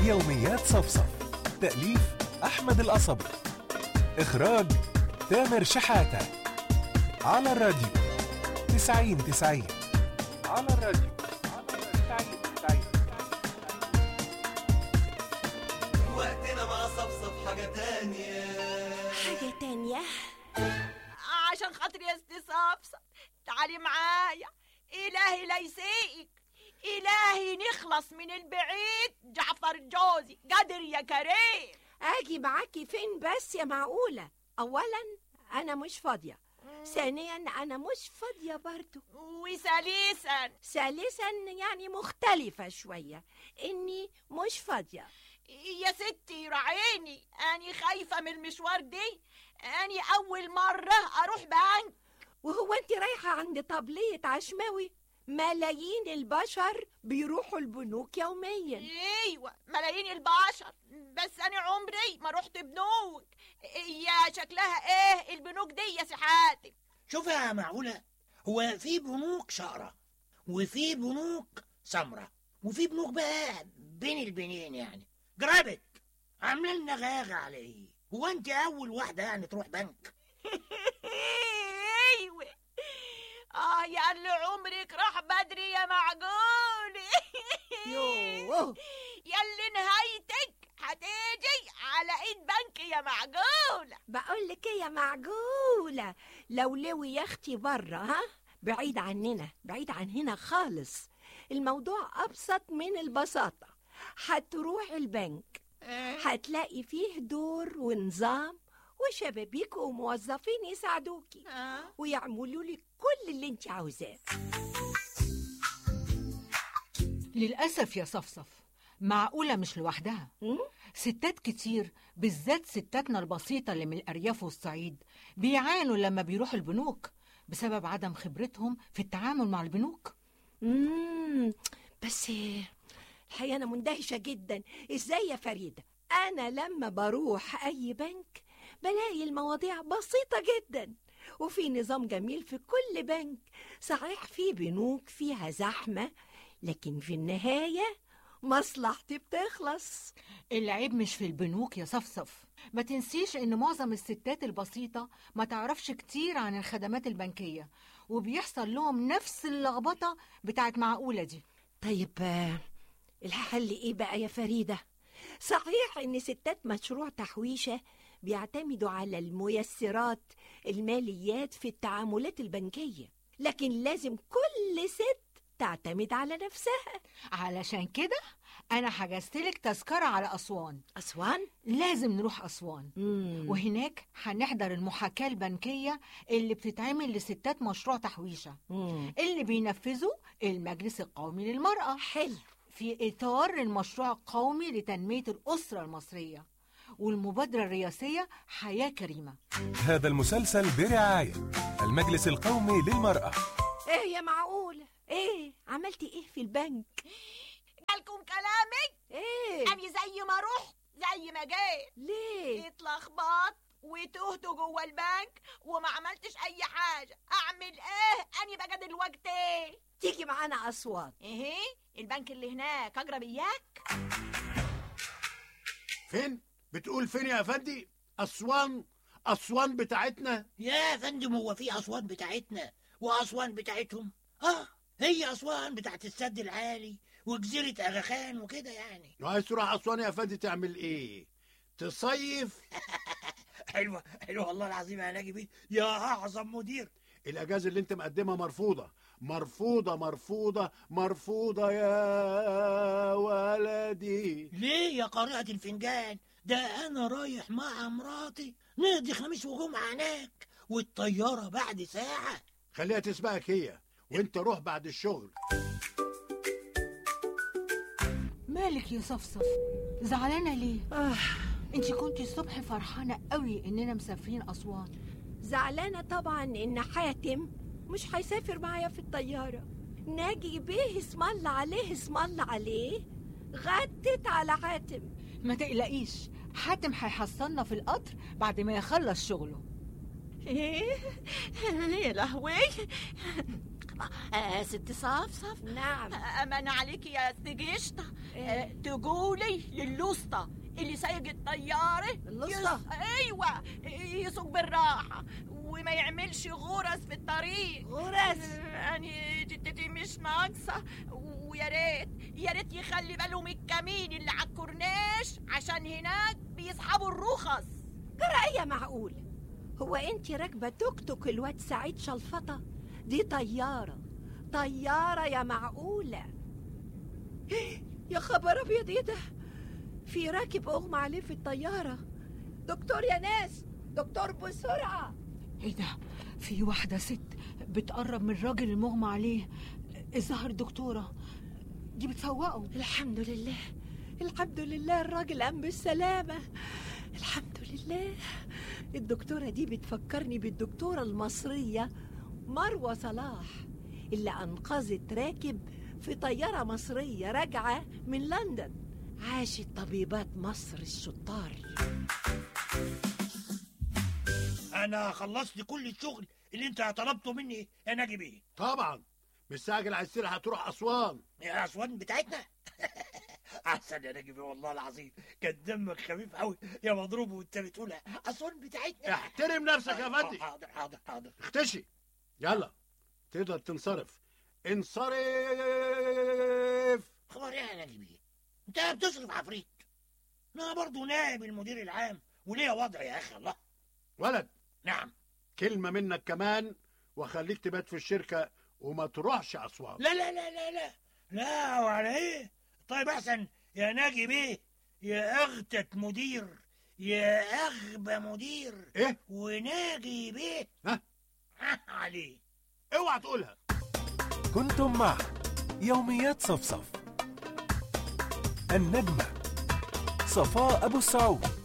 يوميات صفصف تأليف أحمد القصبي إخراج تامر شحاتة على الراديو تسعين تسعين على الراديو تسعين تسعين وقتنا مع صفصف حاجة تانية حاجة تانية عشان خاطر يا ستي صفصف تعالي معايا إلهي لا يسيئك إلهي نخلص من البعيد جعفر جوزي قادر يا كريم اجي معاكي فين بس يا معقولة اولا انا مش فاضية ثانيا انا مش فاضية برضو وثالثا ثالثا يعني مختلفة شوية اني مش فاضية يا ستي راعيني أني خايفة من المشوار دي أني أول مرة أروح بنك وهو انت رايحة عند طبلية عشماوي ملايين البشر بيروحوا البنوك يوميا ايوه ملايين البشر بس انا عمري ما رحت بنوك يا شكلها ايه البنوك دي يا سي حاتم شوف يا معقولة هو في بنوك شقرة وفي بنوك سمرة وفي بنوك بقى بين البنين يعني جرابك عامله لنا غاغة على ايه هو انت اول واحدة يعني تروح بنك ايوه اه يا اللي عمرك راح بدري يا معقول يوه يا اللي نهايتك هتيجي على ايد بنك يا معقولة بقول لك ايه يا معقولة لو لوي يا اختي بره ها بعيد عننا بعيد عن هنا خالص الموضوع ابسط من البساطة هتروح البنك هتلاقي فيه دور ونظام وشبابيك وموظفين يساعدوكي آه. ويعملوا لك كل اللي انت عاوزاه للأسف يا صفصف معقولة مش لوحدها م? ستات كتير بالذات ستاتنا البسيطة اللي من الأرياف والصعيد بيعانوا لما بيروحوا البنوك بسبب عدم خبرتهم في التعامل مع البنوك مم. بس الحقيقة أنا مندهشة جدا إزاي يا فريدة أنا لما بروح أي بنك بلاقي المواضيع بسيطة جدا وفي نظام جميل في كل بنك صحيح في بنوك فيها زحمة لكن في النهاية مصلحتي بتخلص العيب مش في البنوك يا صفصف ما تنسيش ان معظم الستات البسيطة ما تعرفش كتير عن الخدمات البنكية وبيحصل لهم نفس اللخبطة بتاعت معقولة دي طيب آه، الحل ايه بقى يا فريدة صحيح ان ستات مشروع تحويشة بيعتمدوا على الميسرات الماليات في التعاملات البنكية لكن لازم كل ست تعتمد على نفسها علشان كده انا حجزتلك تذكرة على أسوان أسوان؟ لازم نروح أسوان مم. وهناك هنحضر المحاكاة البنكية اللي بتتعمل لستات مشروع تحويشة مم. اللي بينفذه المجلس القومي للمرأة حلو في إطار المشروع القومي لتنمية الأسرة المصرية والمبادرة الرئاسية حياة كريمة هذا المسلسل برعاية المجلس القومي للمرأة ايه يا معقولة ايه عملتي ايه في البنك جالكم كلامي ايه أنا زي ما رحت زي ما جيت ليه اتلخبطت وتهت جوه البنك وما عملتش اي حاجه اعمل ايه اني بقى دلوقتي تيجي معانا أسوان ايه البنك اللي هناك اقرب اياك فين؟ بتقول فين يا افندي؟ اسوان اسوان بتاعتنا يا فندم هو في اسوان بتاعتنا واسوان بتاعتهم اه هي اسوان بتاعت السد العالي وجزيرة اغا خان وكده يعني عايز تروح اسوان يا افندي تعمل ايه؟ تصيف حلوة حلوة والله العظيم يا ناجي بيه يا اعظم مدير الاجازه اللي انت مقدمها مرفوضه مرفوضه مرفوضه مرفوضه يا ولدي ليه يا قارئة الفنجان ده انا رايح مع مراتي نقضي خميس وجمعة هناك والطيارة بعد ساعة خليها تسبقك هي وانت روح بعد الشغل مالك يا صفصف زعلانة ليه؟ آه انت كنتي الصبح فرحانة قوي اننا مسافرين أسوان زعلانة طبعا إن حاتم مش هيسافر معايا في الطيارة ناجي بيه اسم الله عليه اسم الله عليه غدت على حاتم ما تقلقيش حاتم هيحصلنا في القطر بعد ما يخلص شغله ايه يا لهوي آه ست صفصف نعم أمان عليك يا استجشطة إيه؟ آه تقولي للوسطى اللي سايق الطيارة الوسطى؟ يس... أيوة يسوق بالراحة وما يعملش غرز في الطريق غرز يعني جدتي مش ناقصة ويا ريت يا ريت يخلي باله من الكمين اللي على الكورنيش عشان هناك بيسحبوا الرخص قراية معقول هو انت راكبة توك توك الواد سعيد شلفطة دي طيارة طيارة يا معقولة يا خبر ابيض ايه ده في راكب اغمى عليه في الطيارة دكتور يا ناس دكتور بسرعة ايه ده في واحدة ست بتقرب من الراجل المغمى عليه الظهر دكتورة دي بتفوقه الحمد لله الحمد لله الراجل قام بالسلامة الحمد لله الدكتورة دي بتفكرني بالدكتورة المصرية مروة صلاح اللي أنقذت راكب في طيارة مصرية راجعة من لندن عاشت طبيبات مصر الشطار انا خلصت كل الشغل اللي انت طلبته مني يا ناجي بيه طبعا مستعجل على السير هتروح اسوان يا اسوان بتاعتنا احسن يا ناجي بيه والله العظيم كان دمك خفيف قوي يا مضروب وانت بتقولها اسوان بتاعتنا احترم نفسك يا فندي حاضر حاضر حاضر اختشي يلا تقدر تنصرف انصرف خبر ايه يا ناجي بيه انت بتصرف عفريت انا برضه نائب المدير العام وليا وضع يا اخي الله ولد نعم كلمة منك كمان وخليك تبات في الشركة وما تروحش أسوان لا لا لا لا لا لا وعلى ايه طيب احسن يا ناجي بيه يا اغتة مدير يا اغبى مدير إيه؟ وناجي بيه ها؟ عليه اوعى تقولها كنتم مع يوميات صفصف النجمة صفاء أبو السعود